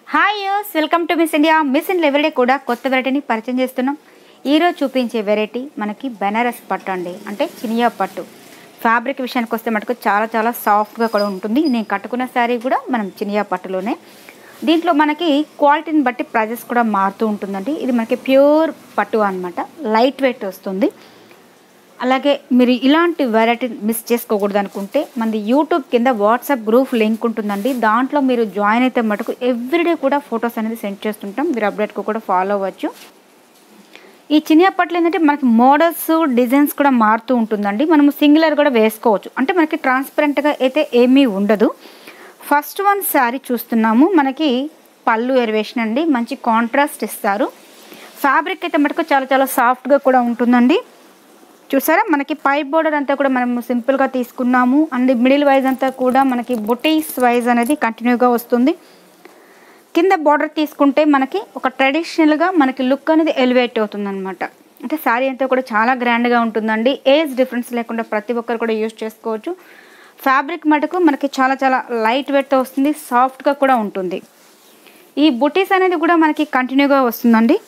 hi యూస్ welcome to miss India miss in లెవెల్డే కూడా కొత్త వెరైటీని పరిచయం చేస్తున్నాం ఈరోజు చూపించే వెరైటీ మనకి బెనారస్ పట్టు అండి అంటే చినియా పట్టు ఫ్యాబ్రిక్ విషయానికి వస్తే మటుకు చాలా చాలా సాఫ్ట్గా కూడా ఉంటుంది నేను కట్టుకున్న శారీ కూడా మనం చినియా పట్టులోనే దీంట్లో మనకి క్వాలిటీని బట్టి ప్రైజెస్ కూడా మారుతూ ఉంటుందండి ఇది మనకి ప్యూర్ పట్టు అన్నమాట లైట్ వెయిట్ వస్తుంది అలాగే మీరు ఇలాంటి వెరైటీ మిస్ చేసుకోకూడదు అనుకుంటే మనది యూట్యూబ్ కింద వాట్సాప్ గ్రూప్ లింక్ ఉంటుందండి దాంట్లో మీరు జాయిన్ అయితే మటుకు ఎవ్రీడే కూడా ఫొటోస్ అనేది సెండ్ చేస్తుంటాం మీరు అప్డేట్గా కూడా ఫాలో అవ్వచ్చు ఈ చిన్న అప్పట్లో ఏంటంటే మనకి మోడల్స్ డిజైన్స్ కూడా మారుతూ ఉంటుందండి మనము సింగులర్ కూడా వేసుకోవచ్చు అంటే మనకి ట్రాన్స్పరెంట్గా అయితే ఏమీ ఉండదు ఫస్ట్ వన్ శారీ చూస్తున్నాము మనకి పళ్ళు ఎరివేషన్ అండి మంచి కాంట్రాస్ట్ ఇస్తారు ఫ్యాబ్రిక్ అయితే మటుకు చాలా చాలా సాఫ్ట్గా కూడా ఉంటుందండి చూసారా మనకి పై బోర్డర్ అంతా కూడా మనం సింపుల్గా తీసుకున్నాము అండ్ మిడిల్ వైజ్ అంతా కూడా మనకి బొటీస్ వైజ్ అనేది కంటిన్యూగా వస్తుంది కింద బార్డర్ తీసుకుంటే మనకి ఒక ట్రెడిషనల్గా మనకి లుక్ అనేది ఎలివేట్ అవుతుంది అనమాట అంటే శారీ అంతా కూడా చాలా గ్రాండ్గా ఉంటుందండి ఏజ్ డిఫరెన్స్ లేకుండా ప్రతి ఒక్కరు కూడా యూజ్ చేసుకోవచ్చు ఫ్యాబ్రిక్ మటుకు మనకి చాలా చాలా లైట్ వెయిట్తో వస్తుంది సాఫ్ట్గా కూడా ఉంటుంది ఈ బుటీస్ అనేది కూడా మనకి కంటిన్యూగా వస్తుందండి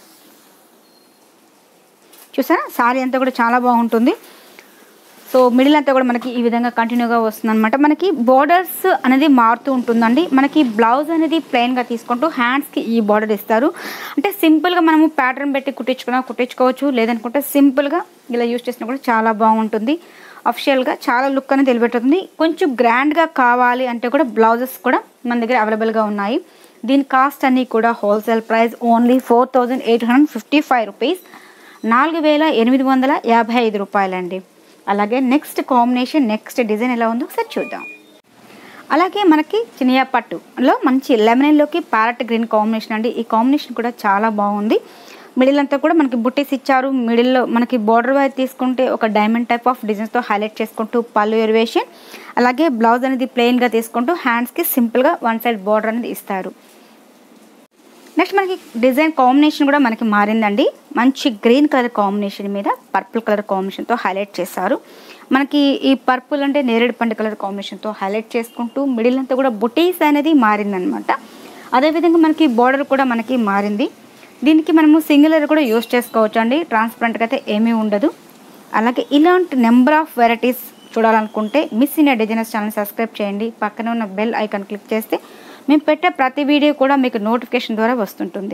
చూసారా శారీ అంతా కూడా చాలా బాగుంటుంది సో మిడిల్ అంతా కూడా మనకి ఈ విధంగా కంటిన్యూగా వస్తుంది అనమాట మనకి బోర్డర్స్ అనేది మారుతూ ఉంటుందండి మనకి బ్లౌజ్ అనేది ప్లెయిన్గా తీసుకుంటూ హ్యాండ్స్కి ఈ బార్డర్ ఇస్తారు అంటే సింపుల్గా మనము ప్యాటర్న్ పెట్టి కుట్టించుకున్నా కుట్టించుకోవచ్చు లేదనుకుంటే సింపుల్గా ఇలా యూస్ చేసినా కూడా చాలా బాగుంటుంది అఫిషియల్గా చాలా లుక్ అనేది నిలబెట్టుతుంది కొంచెం గ్రాండ్గా కావాలి అంటే కూడా బ్లౌజెస్ కూడా మన దగ్గర అవైలబుల్గా ఉన్నాయి దీని కాస్ట్ అన్నీ కూడా wholesale price only four thousand eight hundred fifty five rupees నాలుగు వేల ఎనిమిది వందల యాభై ఐదు రూపాయలండి అలాగే నెక్స్ట్ కాంబినేషన్ నెక్స్ట్ డిజైన్ ఎలా ఉందో ఒకసారి చూద్దాం అలాగే మనకి చినియా పట్టులో మంచి లెమనెల్లోకి ప్యారెట్ గ్రీన్ కాంబినేషన్ అండి ఈ కాంబినేషన్ కూడా చాలా బాగుంది మిడిల్ అంతా కూడా మనకి బుట్టీస్ ఇచ్చారు మిడిల్లో మనకి బార్డర్ వైజ్ తీసుకుంటే ఒక డైమండ్ టైప్ ఆఫ్ డిజైన్స్తో హైలైట్ చేసుకుంటూ పళ్ళు ఎరివేషన్ అలాగే బ్లౌజ్ అనేది ప్లెయిన్గా తీసుకుంటూ హ్యాండ్స్కి సింపుల్గా వన్ సైడ్ బార్డర్ అనేది ఇస్తారు నెక్స్ట్ మనకి డిజైన్ కాంబినేషన్ కూడా మనకి మారిందండి మంచి గ్రీన్ కలర్ కాంబినేషన్ మీద పర్పుల్ కలర్ కాంబినేషన్తో హైలైట్ చేశారు మనకి ఈ పర్పుల్ అంటే నేరేడు పండు కలర్ కాంబినేషన్తో హైలైట్ చేసుకుంటూ మిడిల్ అంతా కూడా బుటీస్ అనేది మారిందనమాట అదేవిధంగా మనకి బార్డర్ కూడా మనకి మారింది దీనికి మనము సింగిలర్ కూడా యూస్ చేసుకోవచ్చు అండి ట్రాన్స్పరెంట్గా అయితే ఏమీ ఉండదు అలాగే ఇలాంటి నెంబర్ ఆఫ్ వెరైటీస్ చూడాలనుకుంటే miss India designers channel subscribe చేయండి పక్కన ఉన్న బెల్ ఐకాన్ క్లిక్ చేస్తే మేము పెట్టే ప్రతి వీడియో కూడా మీకు నోటిఫికేషన్ ద్వారా వస్తుంటుంది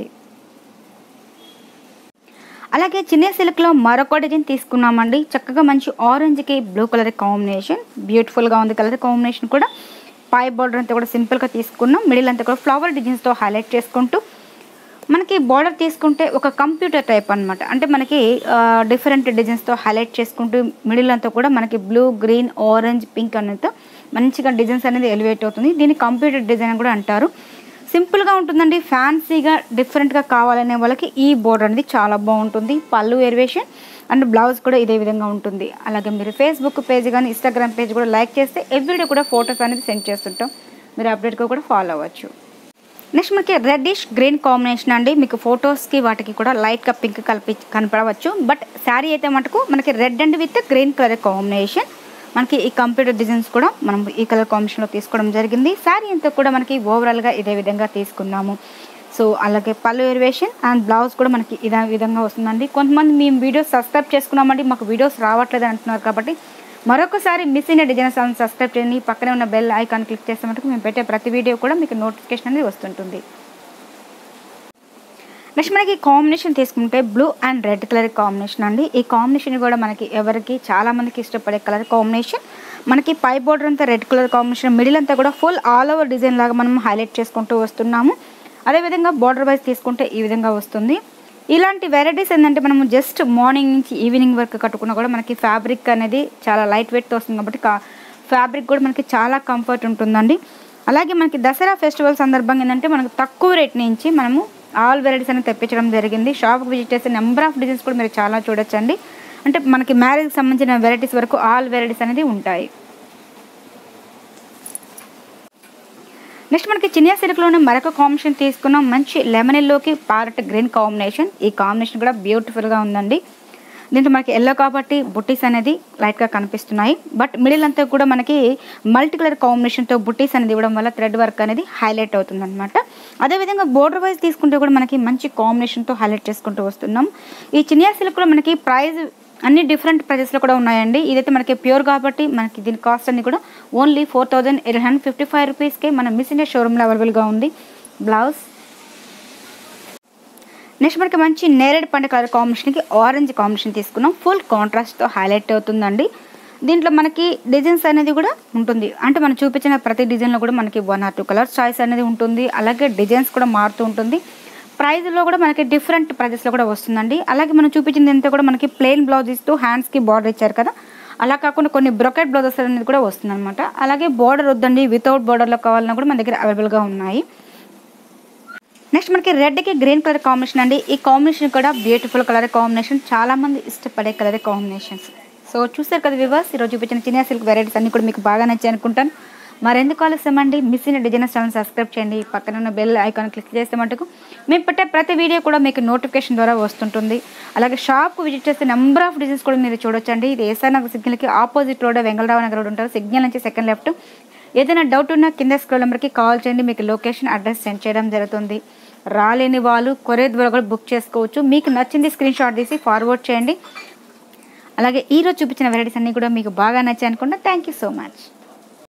అలాగే చిన్న సిల్క్లో మరొక డిజైన్ తీసుకున్నామండి చక్కగా మంచి ఆరెంజ్కి బ్లూ కలర్ కాంబినేషన్ బ్యూటిఫుల్గా ఉంది కలర్ కాంబినేషన్ కూడా పై బార్డర్ అంతా కూడా సింపుల్గా తీసుకున్నాం మిడిల్ అంతా కూడా ఫ్లవర్ డిజైన్స్తో హైలైట్ చేసుకుంటూ మనకి బార్డర్ తీసుకుంటే ఒక కంప్యూటర్ టైప్ అనమాట అంటే మనకి డిఫరెంట్ డిజైన్స్తో హైలైట్ చేసుకుంటూ మిడిల్ అంతా కూడా మనకి బ్లూ గ్రీన్ ఆరెంజ్ పింక్ అనేది మంచిగా డిజైన్స్ అనేది ఎలివేట్ అవుతుంది దీన్ని కంప్యూటర్ డిజైన్ కూడా అంటారు సింపుల్గా ఉంటుందండి ఫ్యాన్సీగా డిఫరెంట్గా కావాలనే వాళ్ళకి ఈ బోర్డర్ అనేది చాలా బాగుంటుంది పళ్ళు ఎరివేషన్ అండ్ బ్లౌజ్ కూడా ఇదే విధంగా ఉంటుంది అలాగే మీరు ఫేస్బుక్ పేజ్ కానీ ఇన్స్టాగ్రామ్ పేజ్ కూడా లైక్ చేస్తే ఎవ్రీడే కూడా ఫొటోస్ అనేది సెండ్ చేస్తుంటాం మీరు అప్డేట్గా కూడా ఫాలో అవ్వచ్చు నెక్స్ట్ మనకి రెడ్డిష్ గ్రీన్ కాంబినేషన్ అండి మీకు ఫొటోస్కి వాటికి కూడా లైట్గా పింక్ కలిపి కనపడవచ్చు బట్ శారీ అయితే మటుకు మనకి red and with green colour combination మనకి ఈ కంప్యూటర్ డిజైన్స్ కూడా మనం ఈ కలర్ కాంబినేషన్లో తీసుకోవడం జరిగింది శారీ అంతా కూడా మనకి ఓవరాల్గా ఇదే విధంగా తీసుకున్నాము సో అలాగే పళ్ళు ఎరివేషన్ అండ్ బ్లౌజ్ కూడా మనకి ఇదే విధంగా వస్తుందండి కొంతమంది మేము వీడియోస్ సబ్స్క్రైబ్ చేసుకున్నామండి మాకు వీడియోస్ రావట్లేదు అంటున్నారు కాబట్టి మరొకసారి మిస్ అయిన డిజైన్స్ ఛానల్ సబ్స్క్రైబ్ చేయండి పక్కనే ఉన్న బెల్ ఐకాన్ క్లిక్ చేస్తే మటుకు మేము పెట్టే ప్రతి వీడియో కూడా మీకు నోటిఫికేషన్ అనేది వస్తుంటుంది నెక్స్ట్ మనకి కాంబినేషన్ తీసుకుంటే blue and red colour combination అండి ఈ కాంబినేషన్ కూడా మనకి ఎవరికి చాలా మందికి ఇష్టపడే కలర్ కాంబినేషన్ మనకి పై బోర్డర్ అంతా రెడ్ కలర్ కాంబినేషన్ మిడిల్ అంతా కూడా ఫుల్ ఆల్ ఓవర్ డిజైన్ లాగా మనం హైలైట్ చేసుకుంటూ వస్తున్నాము అదేవిధంగా బార్డర్ వైజ్ తీసుకుంటే ఈ విధంగా వస్తుంది ఇలాంటి వెరైటీస్ ఏంటంటే మనము జస్ట్ మార్నింగ్ నుంచి ఈవినింగ్ వరకు కట్టుకున్నా కూడా మనకి ఫ్యాబ్రిక్ అనేది చాలా లైట్ వెయిట్తో వస్తుంది కాబట్టి ఫ్యాబ్రిక్ కూడా మనకి చాలా కంఫర్ట్ ఉంటుందండి అలాగే మనకి దసరా ఫెస్టివల్ సందర్భంగా ఏంటంటే మనకు తక్కువ రేట్ నుంచి మనము ఆల్ వెరైటీస్ అనేది తెప్పించడం జరిగింది షాప్కి విజిట్ చేస్తే నెంబర్ ఆఫ్ డిజైన్స్ కూడా మీరు చాలా చూడొచ్చండి అంటే మనకి మ్యారేజ్కి సంబంధించిన వెరైటీస్ వరకు ఆల్ వెరైటీస్ అనేది ఉంటాయి నెక్స్ట్ మనకి చినియా సిల్క్లోనే మరొక కాంబినేషన్ తీసుకున్నాం మంచి లెమన్ ఎల్లోకి ప్యారెట్ గ్రీన్ కాంబినేషన్ ఈ కాంబినేషన్ కూడా బ్యూటిఫుల్గా ఉందండి దీంట్లో మనకి ఎల్లో కాబట్టి బుట్టీస్ అనేది లైట్గా కనిపిస్తున్నాయి బట్ మిడిల్ అంతా కూడా మనకి మల్టీ కలర్ కాంబినేషన్తో బుట్టీస్ అనేది ఇవ్వడం వల్ల థ్రెడ్ వర్క్ అనేది హైలైట్ అవుతుంది అనమాట అదేవిధంగా బోర్డర్ వైజ్ తీసుకుంటే కూడా మనకి మంచి కాంబినేషన్తో హైలైట్ చేసుకుంటూ వస్తున్నాం ఈ చినియా సిల్క్లో మనకి ప్రైస్ అన్ని డిఫరెంట్ ప్రైజెస్లో కూడా ఉన్నాయండి ఇదైతే మనకి ప్యూర్ కాబట్టి మనకి దీని కాస్ట్ అన్ని కూడా only four thousand eight hundred fifty five రూపీస్కే మన మిస్ ఇండియా షోరూమ్లో అవైలబుల్గా ఉంది బ్లౌజ్ నెక్స్ట్ మనకి మంచి నేరేడు పండు కలర్ కాంబినేషన్కి ఆరెంజ్ కాంబినేషన్ తీసుకున్నాం ఫుల్ కాంట్రాస్ట్తో హైలైట్ అవుతుందండి దీంట్లో మనకి డిజైన్స్ అనేది కూడా ఉంటుంది అంటే మనం చూపించిన ప్రతి డిజైన్లో కూడా మనకి one or two colours choice అనేది ఉంటుంది అలాగే డిజైన్స్ కూడా మారుతూ ఉంటుంది ప్రైస్లో కూడా మనకి డిఫరెంట్ ప్రైజెస్లో కూడా వస్తుందండి అలాగే మనం చూపించింది అంతా కూడా మనకి ప్లెయిన్ బ్లౌజ్ ఇస్తూ హ్యాండ్స్కి బార్డర్ ఇచ్చారు కదా అలా కాకుండా కొన్ని బ్రొకెట్ బ్లౌజెస్ అనేది కూడా వస్తుందన్నమాట అలాగే బార్డర్ వద్దండి వితౌట్ బార్డర్లో కావాలన్నా కూడా మన దగ్గర అవైలబుల్గా ఉన్నాయి నెక్స్ట్ మనకి రెడ్కి గ్రీన్ కలర్ కాంబినేషన్ అండి ఈ కాంబినేషన్ కూడా బ్యూటిఫుల్ కలర్ కాంబినేషన్ చాలా మంది ఇష్టపడే కలర్ కాంబినేషన్స్ సో చూసారు కదా వివర్స్ ఈరోజు చూపించిన చిన్న సిల్క్ వెరైటీస్ అన్ని కూడా మీకు బాగా నచ్చాయి అనుకుంటాను మరెందుకు ఆలస్యం అండి మిస్ అయిన డిజైనర్స్ ఛానల్ సబ్స్క్రైబ్ చేయండి పక్కన ఉన్న బెల్ ఐకాన్ క్లిక్ చేస్తే మటుకు మేము పెట్టే ప్రతి వీడియో కూడా మీకు నోటిఫికేషన్ ద్వారా వస్తుంటుంది అలాగే షాప్కు విజిట్ చేస్తే నెంబర్ ఆఫ్ డిజైన్స్ కూడా మీరు చూడొచ్చండి ఇది ఏసా నగర్ సిగ్నల్కి opposite road Vengal Rao Nagar road ఉంటారు సిగ్నల్ నుంచి సెకండ్ లెఫ్ట్ ఏదైనా డౌట్ ఉన్నా కింద స్క్రోల్ నెంబర్కి కాల్ చేయండి మీకు లొకేషన్ అడ్రస్ సెండ్ చేయడం జరుగుతుంది రాలేని వాళ్ళు కొరియర్ ద్వారా కూడా బుక్ చేసుకోవచ్చు మీకు నచ్చింది స్క్రీన్ షాట్ తీసి ఫార్వర్డ్ చేయండి అలాగే ఈరోజు చూపించిన వెరైటీస్ అన్నీ కూడా మీకు బాగా నచ్చాయి అనుకుంటా థ్యాంక్ యూ సో మచ్